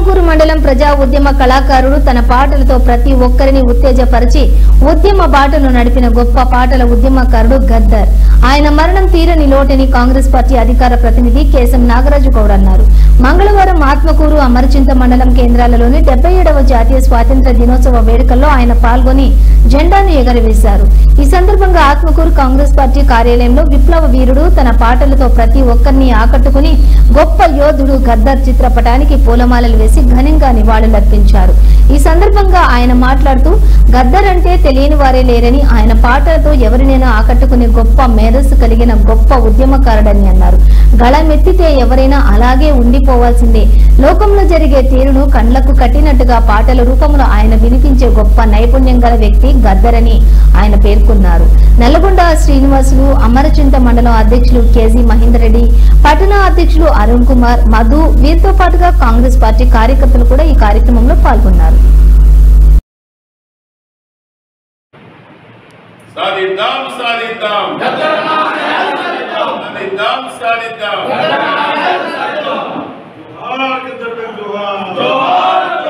ఆత్మకూరు మండలం ప్రజా ఉద్యమ కళాకారుడు తన పాటలతో ప్రతి ఒక్కరిని ఉత్తేజపరిచి ఉద్యమ బాటలు నడిపిన గొప్ప పాటల ఉద్యమకారుడు గద్దర్ ఆయన మరణం తీరని లోటని కాంగ్రెస్ పార్టీ అధికార ప్రతినిధి కేశం నాగరాజు గౌడ్ అన్నారు మంగళవారం ఆత్మకూరు అమరచింత మండలం కేంద్రాలలోని డెబ్బై ఏడవ జాతీయ స్వాతంత్ర దినోత్సవ వేడుకల్లో ఆయన పాల్గొని జెండాను ఎగరవేశారు ఈ సందర్భంగా ఆత్మకూరు కాంగ్రెస్ పార్టీ కార్యాలయంలో విప్లవ వీరుడు తన పాటలతో ప్రతి ఒక్కరిని ఆకట్టుకుని గొప్ప యోధుడు గద్దర్ చిత్రపటానికి పూలమాలలు వేసి ఘనంగా నివాళులర్పించారు ఈ సందర్భంగా ఆయన మాట్లాడుతూ గద్దర్ అంటే తెలియని వారే లేరని ఆయన పాటలతో ఎవరినైనా ఆకట్టుకునే గొప్ప మేధస్సు కలిగిన గొప్ప ఉద్యమకారుడని అన్నారు గళమెత్తితే ఎవరైనా అలాగే ఉండిపోవాల్సిందే లోకంలో జరిగే తీరును కండ్లకు కట్టినట్టుగా పాటల రూపంలో ఆయన వినిపించే గొప్ప నైపుణ్యం గల వ్యక్తి గద్దరని ఆయన పేర్కొన్నారు నల్లగొండ శ్రీనివాసులు అమరచింత మండలం అధ్యక్షులు కేజీ మహేందర్ రెడ్డి పట్టణ అధ్యక్షులు అరుణ్ కుమార్ మధు వీరితో పాటుగా కాంగ్రెస్ పార్టీ కార్యకర్తలు కూడా ఈ కార్యక్రమంలో పాల్గొన్నారు సాధిద్దాం సాధిద్దాం సాధిద్దాం సాధిద్దాం जोहार के दरबार जोहार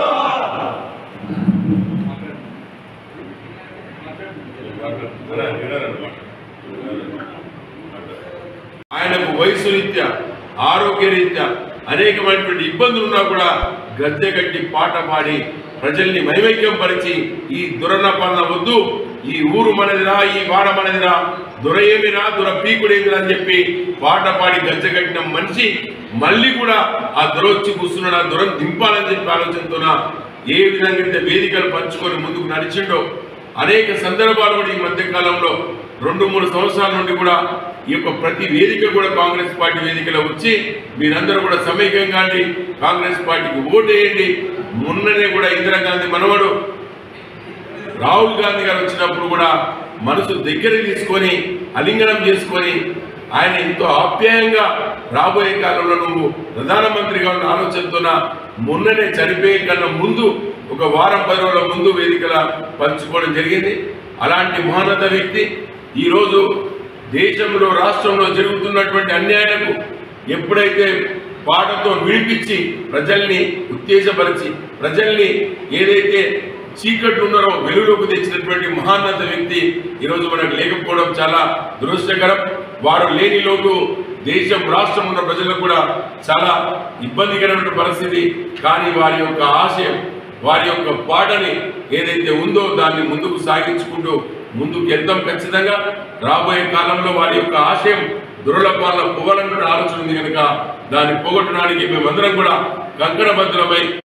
ఆయనకు వయసు రీత్యా ఆరోగ్య రీత్యా అనేకమైనటువంటి ఇబ్బందులు ఉన్నా కూడా గద్దె కట్టి పాట పాడి ప్రజల్ని మైమైక్యం పరిచి ఈ దురన పన్న వద్దు ఈ ఊరు మనదిరా ఈ వాడ మనదిరా దుర ఏమిరా దుర పీకుడేమిరా అని చెప్పి పాట పాడి గద్దె కట్టిన మనిషి మళ్ళీ కూడా ఆ దుర వచ్చి కూర్చున్నాడు ఆ దురం దింపాలని చెప్పి ఆలోచనతోన ఏ విధంగా అయితే వేదికలు పంచుకొని ముందుకు నడిచిండో అనేక సందర్భాలు కూడా ఈ మధ్య కాలంలో రెండు మూడు సంవత్సరాల నుండి కూడా ఈ యొక్క ప్రతి వేదిక కూడా కాంగ్రెస్ పార్టీ వేదికలో వచ్చి మీరందరూ కూడా సమైక్యంగా అండి కాంగ్రెస్ పార్టీకి ఓటేయండి మొన్ననే కూడా ఇందిరాగాంధీ మనవడు రాహుల్ గాంధీ గారు వచ్చినప్పుడు కూడా మనసు దగ్గర తీసుకొని అలింగనం చేసుకొని ఆయన ఎంతో ఆప్యాయంగా రాబోయే కాలంలో నువ్వు ప్రధానమంత్రిగా ఉన్న ఆలోచనతోన మొన్ననే చనిపోయే కన్నా ముందు ఒక వారం పది రోజుల ముందు వేదికల పంచుకోవడం జరిగింది అలాంటి మహోన్నత వ్యక్తి ఈరోజు దేశంలో రాష్ట్రంలో జరుగుతున్నటువంటి అన్యాయాలకు ఎప్పుడైతే పాటతో విడిపించి ప్రజల్ని ఉత్తేజపరిచి ప్రజల్ని ఏదైతే చీకట్లు ఉన్నారో వెలుగులోకి తెచ్చినటువంటి మహాన్నత వ్యక్తి ఈరోజు మనకు లేకపోవడం చాలా దురదృష్టకరం వారు లేని లోటు దేశం రాష్ట్రం ఉన్న ప్రజలకు కూడా చాలా ఇబ్బందికరమైన పరిస్థితి కానీ వారి యొక్క ఆశయం వారి యొక్క పాటని ఏదైతే ఉందో దాన్ని ముందుకు సాగించుకుంటూ ముందుకు వెళ్తాం ఖచ్చితంగా రాబోయే కాలంలో వారి యొక్క ఆశయం దురలపాల పోవాలన్న ఆలోచన ఉంది కనుక దాన్ని పోగొట్టడానికి మేమందరం కూడా కంకణబద్ధులమై